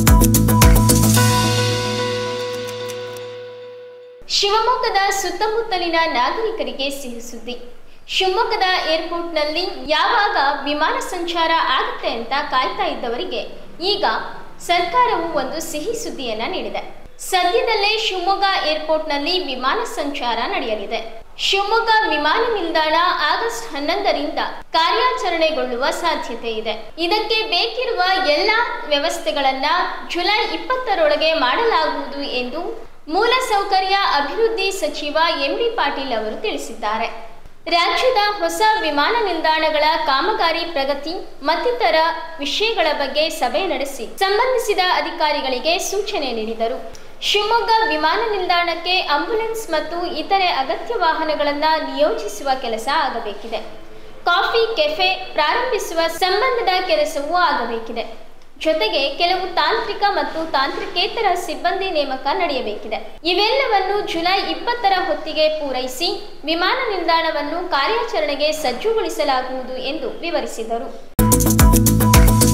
ಶಿವಮೊಗ್ಗದ ಸುತ್ತಮುತ್ತಲಿನ ನಾಗರಿಕರಿಗೆ ಸಿಹಿ ಸುದ್ದಿ ಶಿವಮೊಗ್ಗದ ಏರ್ಪೋರ್ಟ್ನಲ್ಲಿ ಯಾವಾಗ ವಿಮಾನ ಸಂಚಾರ ಆಗುತ್ತೆ ಅಂತ ಕಾಯ್ತಾ ಇದ್ದವರಿಗೆ ಈಗ ಸರ್ಕಾರವು ಒಂದು ಸಿಹಿ ಸುದ್ದಿಯನ್ನ ನೀಡಿದೆ ಸದ್ಯದಲ್ಲೇ ಶಿವಮೊಗ್ಗ ಏರ್ಪೋರ್ಟ್ನಲ್ಲಿ ವಿಮಾನ ಸಂಚಾರ ನಡೆಯಲಿದೆ ಶಿವಮೊಗ್ಗ ವಿಮಾನ ನಿಲ್ದಾಣ ಆಗಸ್ಟ್ ಹನ್ನೊಂದರಿಂದ ಕಾರ್ಯಾಚರಣೆಗೊಳ್ಳುವ ಸಾಧ್ಯತೆ ಇದೆ ಇದಕ್ಕೆ ಬೇಕಿರುವ ಎಲ್ಲ ವ್ಯವಸ್ಥೆಗಳನ್ನ ಜುಲೈ ಇಪ್ಪತ್ತರೊಳಗೆ ಮಾಡಲಾಗುವುದು ಎಂದು ಮೂಲಸೌಕರ್ಯ ಅಭಿವೃದ್ಧಿ ಸಚಿವ ಎಂಬಿ ಪಾಟೀಲ್ ಅವರು ತಿಳಿಸಿದ್ದಾರೆ ರಾಜ್ಯದ ಹೊಸ ವಿಮಾನ ನಿಲ್ದಾಣಗಳ ಕಾಮಗಾರಿ ಪ್ರಗತಿ ಮತ್ತಿತರ ವಿಷಯಗಳ ಬಗ್ಗೆ ಸಭೆ ನಡೆಸಿ ಸಂಬಂಧಿಸಿದ ಅಧಿಕಾರಿಗಳಿಗೆ ಸೂಚನೆ ನೀಡಿದರು ಶಿವಮೊಗ್ಗ ವಿಮಾನ ನಿಲ್ದಾಣಕ್ಕೆ ಆಂಬ್ಯುಲೆನ್ಸ್ ಮತ್ತು ಇತರೆ ಅಗತ್ಯ ವಾಹನಗಳನ್ನು ನಿಯೋಜಿಸುವ ಕೆಲಸ ಆಗಬೇಕಿದೆ ಕಾಫಿ ಕೆಫೆ ಪ್ರಾರಂಭಿಸುವ ಸಂಬಂಧದ ಕೆಲಸವೂ ಆಗಬೇಕಿದೆ ಜೊತೆಗೆ ಕೆಲವು ತಾಂತ್ರಿಕ ಮತ್ತು ತಾಂತ್ರಿಕೇತರ ಸಿಬ್ಬಂದಿ ನೇಮಕ ನಡೆಯಬೇಕಿದೆ ಇವೆಲ್ಲವನ್ನು ಜುಲೈ ಇಪ್ಪತ್ತರ ಹೊತ್ತಿಗೆ ಪೂರೈಸಿ ವಿಮಾನ ನಿಲ್ದಾಣವನ್ನು ಕಾರ್ಯಾಚರಣೆಗೆ ಸಜ್ಜುಗೊಳಿಸಲಾಗುವುದು ಎಂದು ವಿವರಿಸಿದರು